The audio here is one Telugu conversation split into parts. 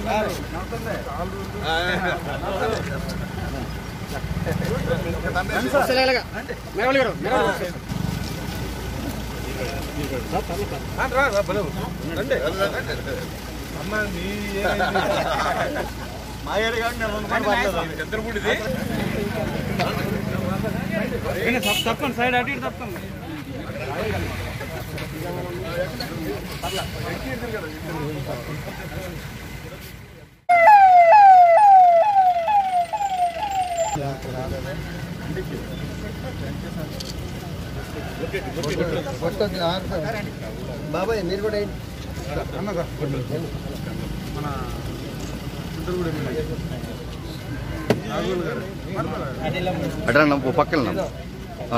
తప్పండి సైడ్ అటు ఇటు తప్పండి బాబాయ్ మీరు కూడా ఏంటి అట్లా నమ్ము పక్కన నమ్ము ఆ.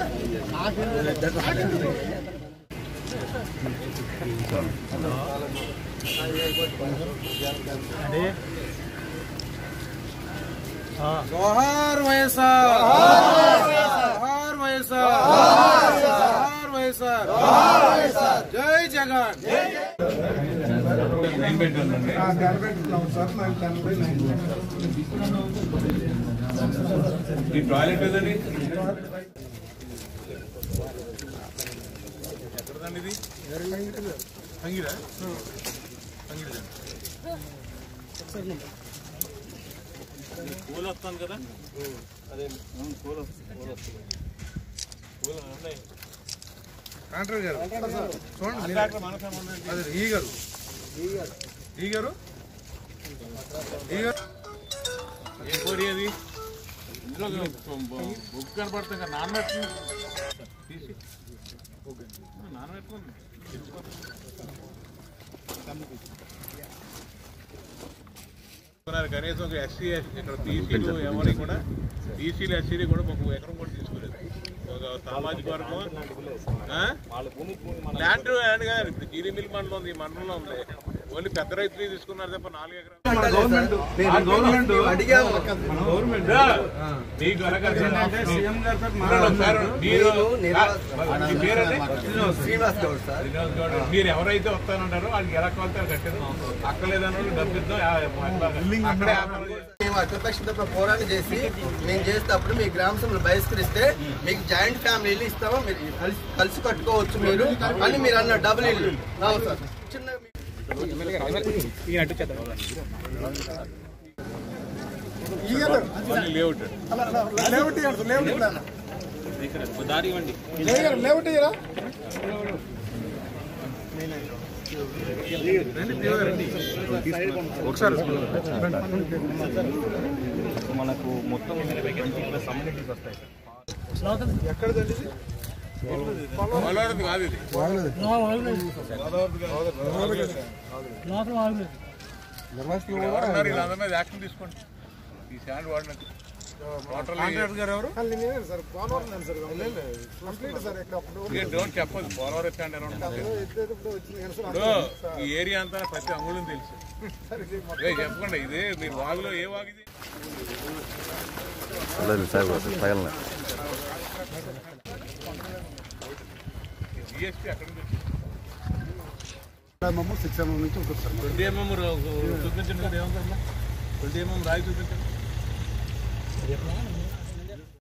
జోహార్ వైఎస్ఆర్ జోహార్ వైఎస్ఆర్ జోహార్ వైఎస్ఆర్ జై జగన్ ఈ టాయిలెట్ ఏదండి ఎక్కడదండి ఇది సంగీరా సంగీరా పూలు వస్తాను కదా అదే పూలు వస్తుంది పూలు వస్తుంది పూలు ఉన్నాయి కాంట్రాక్టర్ గారు చూడండి అదే ఈ గారు ఈ గారు ఈ గారు ఏం కోడి అది ఇందులో బుక్ కనపడుతుంది కదా నానబెట్టు తీసి నానబెట్టుకోండి కనీసం ఒక ఎస్సీ ఇక్కడ టీసీలు ఎవరికి కూడా టీసీలు ఎస్సీలు కూడా ఒక ఎకరం కూడా తీసుకోలేదు ఒక సామాజిక వర్గం ఆ? ల్యాండ్ ల్యాండ్ కాదు ఇప్పుడు జీడిమిల్ మండలం ఉంది ఈ మండలంలో ఉంది ఓన్లీ పెద్ద రైతులు తీసుకున్నారు తప్ప నాలుగు ఎకరాలు గవర్నమెంట్ అడిగాము మీకు అనగా సీఎం గారితో ఒకసారి మీరు నేను మీ పేరండి? శ్రీనివాస్ గౌడ్ సార్ శ్రీనివాస్ గౌడ్. మీరు ఎవరైతే వస్తానంటారో వాళ్ళకి ఎలా కొలతారు కట్టారు అక్కలేదని వాళ్ళు డబ్బు ఇద్దాం ఆ, అక్కడే వ్యాపారం చేస్తాం. మేము అఖిలపక్ష తరఫున పోరాటం చేసి మేము చేసేటప్పుడు మీ గ్రామ సభలు బహిష్కరిస్తే మీకు జాయింట్ ఫ్యామిలీలు ఇస్తామా మీరు కలిసి కలిసి కట్టుకోవచ్చు మీరు అని మీరు అన్న డబుల్ ఇల్లు రావు సార్ చిన్న ఓన్లీ లేఅవుట్ దారి ఇవ్వండి ఒకసారి మనకు మొత్తం కమ్యూనిటీస్ వస్తాయి ఎక్కడదండి ఇది? పోలవరం కాదు ఇది ఎవరున్నారు వీళ్ళందరి మీద యాక్షన్ తీసుకోండి ఈ శాండ్ వాడినట్టు టోటల్ కాంట్రాక్టర్ గారు ఎవరు డోంట్ చెప్పదు పోలవరం స్టాండ్ ఎలా ఉంటుంది ఇప్పుడు ఈ ఏరియా అంతా ప్రతి అంగుళం తెలుసు ఏయ్, చెప్పకండి ఇది మీరు వాగులో ఏ వాగు ఇది తగలన జిఎస్పీ అక్కడ నుంచి వచ్చింది సిక్స్ ఎంఎం నుంచి ఉంటుంది సార్ ట్వంటీ ఎంఎం చూపించండి కదా ఏముందమ్మా ట్వంటీ ఎంఎం రాయి చూపించండి